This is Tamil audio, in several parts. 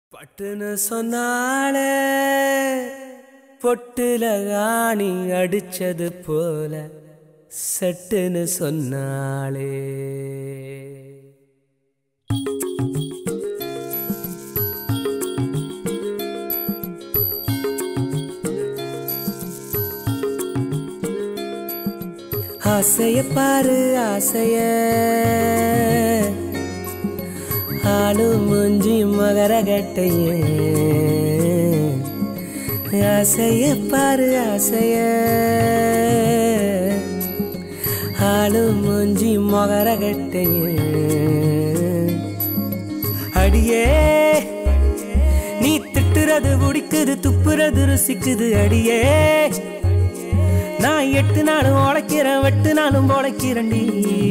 பட்டுன்னு சொன்னாலே பொட்டுல ஆணி அடிச்சது போல சட்டுன்னு சொன்னாளே ஆசைய பாரு ஆசைய ஆளு மூஞ்சி மகர கட்டையே ஆசைய பாரு ஆசைய ஆளு மூஞ்சி மகர கட்டையே அடியே நீ திட்டுறது பிடிக்குது துப்புறது ருசிக்குது அடியே நான் எட்டு நாளும் உழைக்கிறேன் வெட்டு நாளும் உழைக்கிறேன்டி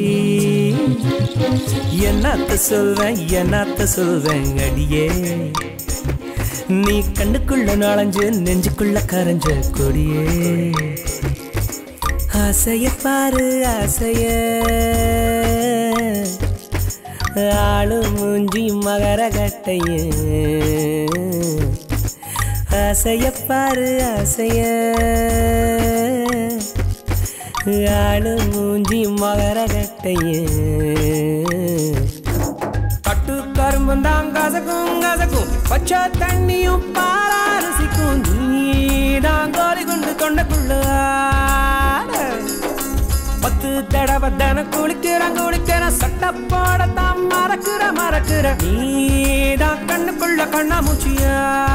என்னத்த சொல்வேன் என்னத்த சொல்வேன் அடியே நீ கண்ணுக்குள்ள நுழைஞ்சு நெஞ்சுக்குள்ள கரைஞ்ச கொடியே ஆசைய பாரு ஆசைய ஆளு மூஞ்சி மகர கட்டையே ஆசைய பாரு ஆசைய ஆளு மூஞ்சி மகர கட்டையே கட்டு கரும்பும் தான் கசக்கும் கசக்கும் பச்சை தண்ணியும் பாரா ருசிக்கும் நீதான் கோரி கொண்டு தொண்டைக்குள்ள ஆட. பத்து தடவை தான குளிக்கிறேன் குளிக்கிறேன் சட்டை போடத்தான் மறக்கிற மறக்கிற நீதான் கண்ணுக்குள்ள கண்ணாமூச்சியா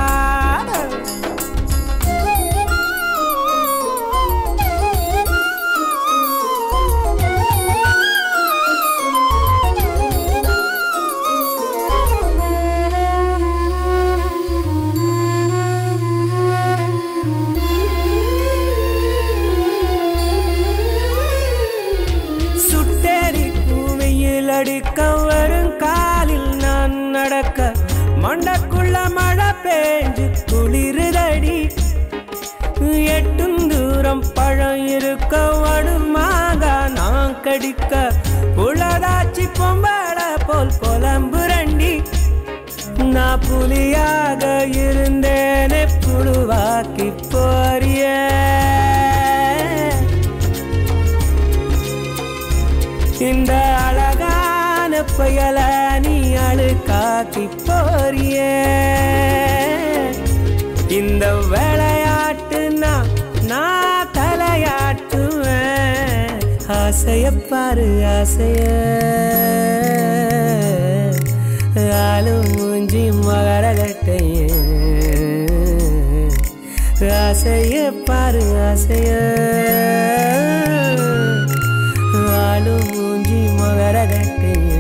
சுட்டேரி பூமியில் அடிக்க வரும் காலில் நான் நடக்க மண்டக்குள்ள மழை பேஞ்சு குளிருதடி எட்டும் தூரம் பழம் இருக்க வடுமாக நான் கடிக்க புலதாச்சி பொம்பள போல் புலம்புரண்டி நான் புலியாக இருந்தேனே புழுவாக்கி போறிய இந்த அழகான புயல நீ அழுக்காக்கி போறிய இந்த விளையாட்டு நான் நான் தலையாட்டுவேன் ஆசைய பாரு ஆசைய ஆளு மூஞ்சி மகர கட்டையே ஆசைய பாரு ஆசைய ஆளு மூஞ்சி மகர கட்டையே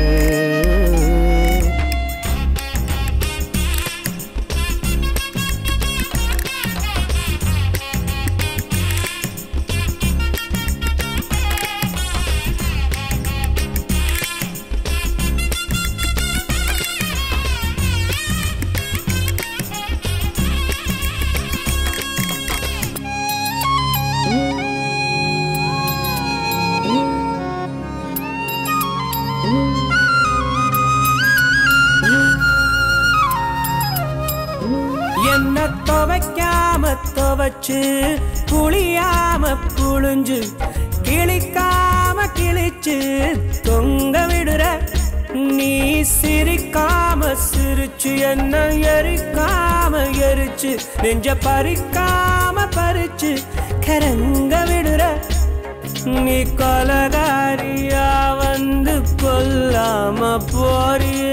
என்ன துவைக்காம துவைச்சு புளியாம புழிஞ்சு கிளிக்காம கிழிச்சு தொங்க விடுற நீ சிரிக்காம சிரிச்சு என்ன எரிக்காம எரிச்சு நெஞ்ச பறிக்காம பறிச்சு கரங்க விடுற நீ கொலகாரியா வந்து கொல்லாம போறிய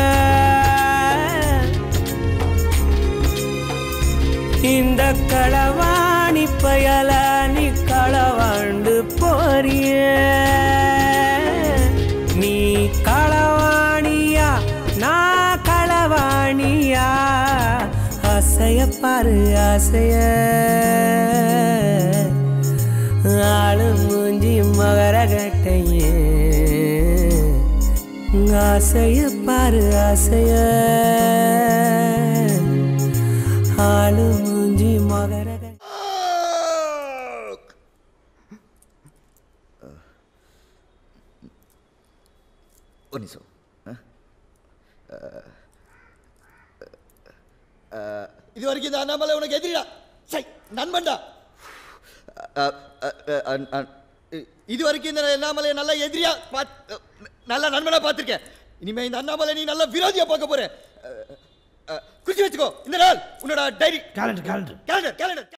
இந்த களவாணி பயல நீ களவாண்டு போறிய நீ களவாணியா நான் களவாணியா ஆசைய பாரு ஆசைய ஆளு மூஞ்சி மகர கட்டையே ஆசைய பாரு ஆசைய ஆளு மூஞ்சி மகர கட்டை ஒரு நிமிஷம் ஆ? இது வரைக்கும் இந்த அண்ணாமலை உனக்கு எதிரிடா சை நண்பன்டா இது வரைக்கும் இந்த அண்ணாமலை நல்லா எதிரியா பாத்- நல்ல நண்பனா பார்த்திருக்கேன் இனிமே இந்த அண்ணாமலை நீ நல்ல விரோதியா பார்க்க போற குறிச்சு வச்சுக்கோ இந்த நாள் உன்னோட diary calendar calendar calendar calendar